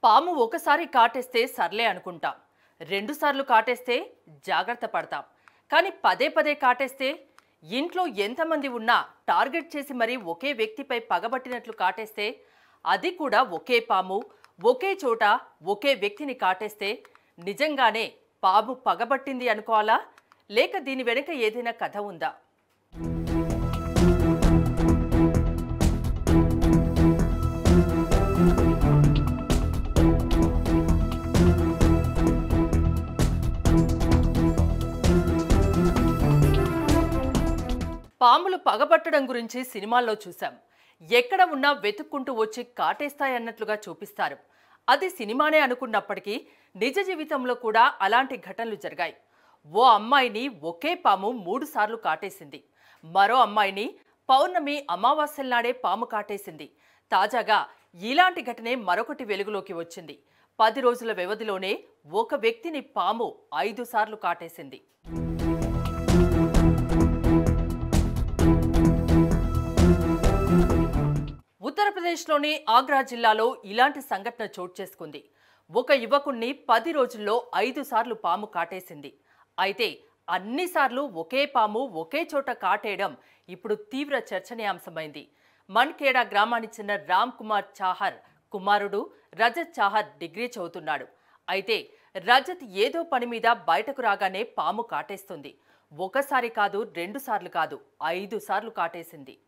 పాము ఒకసారి కాటేస్తే సర్లే అనుకుంటాం రెండుసార్లు కాటేస్తే జాగ్రత్త పడతాం కానీ పదే పదే కాటేస్తే ఇంట్లో ఎంతమంది ఉన్నా టార్గెట్ చేసి మరీ ఒకే వ్యక్తిపై పగబట్టినట్లు కాటేస్తే అది కూడా ఒకే పాము ఒకే చోట ఒకే వ్యక్తిని కాటేస్తే నిజంగానే పాము పగబట్టింది అనుకోవాలా లేక దీని వెనుక ఏదైనా కథ ఉందా పాములు పగబట్టడం గురించి సినిమాల్లో చూశాం ఎక్కడ ఉన్నా వెతుక్కుంటూ వచ్చి కాటేస్తాయన్నట్లుగా చూపిస్తారు అది సినిమానే అనుకున్నప్పటికీ నిజ జీవితంలో కూడా అలాంటి ఘటనలు జరిగాయి ఓ అమ్మాయిని ఒకే పాము మూడు సార్లు కాటేసింది మరో అమ్మాయిని పౌర్ణమి అమావాస్యల నాడే పాము కాటేసింది తాజాగా ఇలాంటి ఘటనే మరొకటి వెలుగులోకి వచ్చింది పది రోజుల వ్యవధిలోనే ఒక వ్యక్తిని పాము ఐదు సార్లు కాటేసింది ఉత్తరప్రదేశ్లోని ఆగ్రా జిల్లాలో ఇలాంటి సంఘటన చోటు చేసుకుంది ఒక యువకుణ్ణి పది రోజుల్లో ఐదు సార్లు పాము కాటేసింది అయితే అన్నిసార్లు ఒకే పాము ఒకే చోట కాటేయడం ఇప్పుడు తీవ్ర చర్చనీయాంశమైంది మన్ఖేడా గ్రామానికి చెందిన రామ్ కుమార్ చాహర్ కుమారుడు రజత్ చాహర్ డిగ్రీ చదువుతున్నాడు అయితే రజత్ ఏదో పని మీద బయటకు రాగానే పాము కాటేస్తుంది ఒకసారి కాదు రెండు సార్లు కాదు ఐదు సార్లు కాటేసింది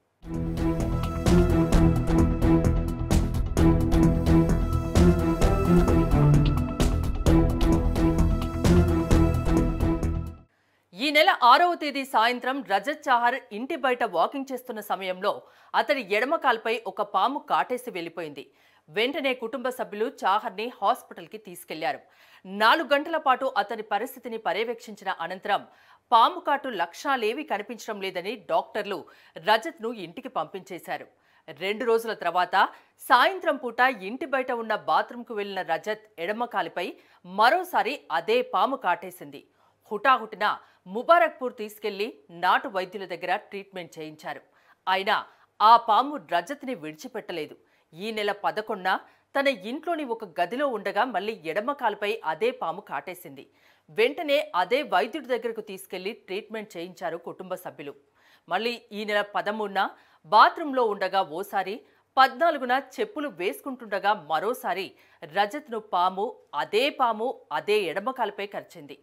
ఈ నెల ఆరవ తేదీ సాయంత్రం రజత్ చాహర్ ఇంటి బయట వాకింగ్ చేస్తున్న సమయంలో అతని ఎడమ కాల్పై ఒక పాము కాటేసి వెళ్లిపోయింది వెంటనే కుటుంబ సభ్యులు చాహర్ని హాస్పిటల్కి తీసుకెళ్లారు నాలుగు గంటల పాటు అతని పరిస్థితిని పర్యవేక్షించిన అనంతరం పాము కాటు లక్షణాలేవీ కనిపించడం లేదని డాక్టర్లు రజత్ను ఇంటికి పంపించేశారు రెండు రోజుల తర్వాత సాయంత్రం పూట ఇంటి బయట ఉన్న బాత్రూంకు వెళ్లిన రజత్ ఎడమ కాలిపై మరోసారి అదే పాము కాటేసింది హుటాహుటిన ముబారక్పూర్ తీసుకెళ్లి నాటు వైద్యుల దగ్గర ట్రీట్మెంట్ చేయించారు అయినా ఆ పాము రజత్ని విడిచిపెట్టలేదు ఈ నెల పదకొండున తన ఇంట్లోని ఒక గదిలో ఉండగా మళ్ళీ ఎడమ కాలుపై అదే పాము కాటేసింది వెంటనే అదే వైద్యుడి దగ్గరకు తీసుకెళ్లి ట్రీట్మెంట్ చేయించారు కుటుంబ సభ్యులు మళ్ళీ ఈ నెల పదమూడున బాత్రూంలో ఉండగా ఓసారి పద్నాలుగున చెప్పులు వేసుకుంటుండగా మరోసారి రజత్ను పాము అదే పాము అదే ఎడమ కాలుపై కరిచింది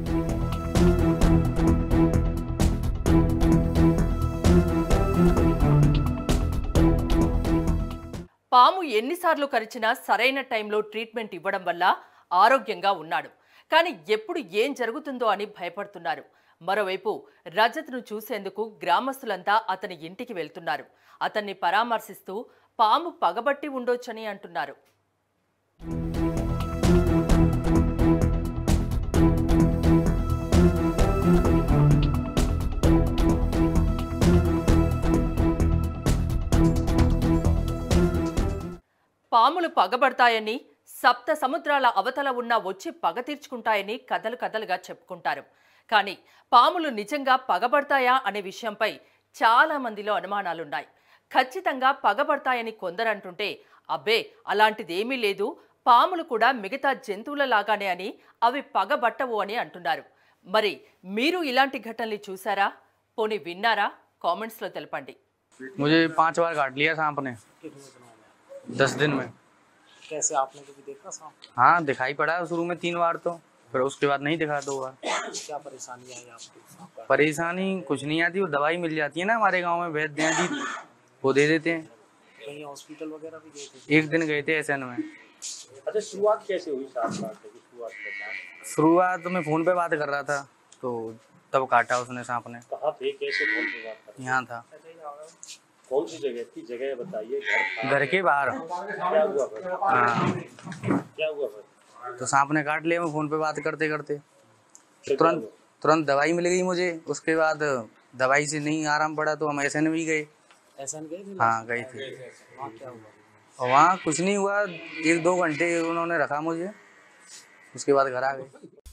పాము ఎన్నిసార్లు కరిచినా సరైన టైంలో ట్రీట్మెంట్ ఇవ్వడం వల్ల ఆరోగ్యంగా ఉన్నాడు కానీ ఎప్పుడు ఏం జరుగుతుందో అని భయపడుతున్నారు మరోవైపు రజత్ను చూసేందుకు గ్రామస్తులంతా అతని ఇంటికి వెళ్తున్నారు అతన్ని పరామర్శిస్తూ పాము పగబట్టి ఉండొచ్చని అంటున్నారు పాములు పగబడతాయని సప్త సముద్రాల అవతల ఉన్న వచ్చి పగ తీర్చుకుంటాయని కథలు కథలుగా చెప్పుకుంటారు కానీ పాములు నిజంగా పగబడతాయా అనే విషయంపై చాలా మందిలో అనుమానాలున్నాయి ఖచ్చితంగా పగబడతాయని కొందరు అంటుంటే అబ్బే అలాంటిదేమీ లేదు పాములు కూడా మిగతా జంతువుల లాగానే అని అవి పగబట్టవు అని అంటున్నారు మరి మీరు ఇలాంటి ఘటనలు చూసారా పోనీ విన్నారా కామెంట్స్లో తెలపండి मुझे पांच बार काट लिया सांप ने दस दिन में कैसे आपने कभी देखा सांप हाँ दिखाई पड़ा शुरू में तीन बार तो फिर उसके बाद नहीं दिखा दो बार क्या परेशानी आई आपको सांप काट परेशानी कुछ नहीं आती वो दवाई मिल जाती है ना हमारे गांव में वैद्य हैं जी वो दे देते हैं कहीं हॉस्पिटल वगैरह भी गए थे एक दिन गए थे एस में अच्छा शुरुआत कैसे हुई सांप काटने की शुरुआत बताएं शुरुआत में फोन पे बात कर रहा था तो तब काटा उसने सांप ने कहाँ थे कैसे फोन पे बात कर यहाँ था कौन सी जगह थी जगह बताइए घर था घर के बाहर क्या हुआ फिर हाँ क्या हुआ फिर तो सांप ने काट लिया मैं फोन पे बात करते करते फिर क्या तुरंत हुआ? तुरंत दवाई मिल गई मुझे उसके बाद दवाई से नहीं आराम पड़ा तो हम एस भी गए ऐसा गए थे हाँ गई थी वहाँ क्या हुआ और वहाँ कुछ नहीं हुआ एक दो घंटे उन्होंने रखा मुझे उसके बाद घर आ गए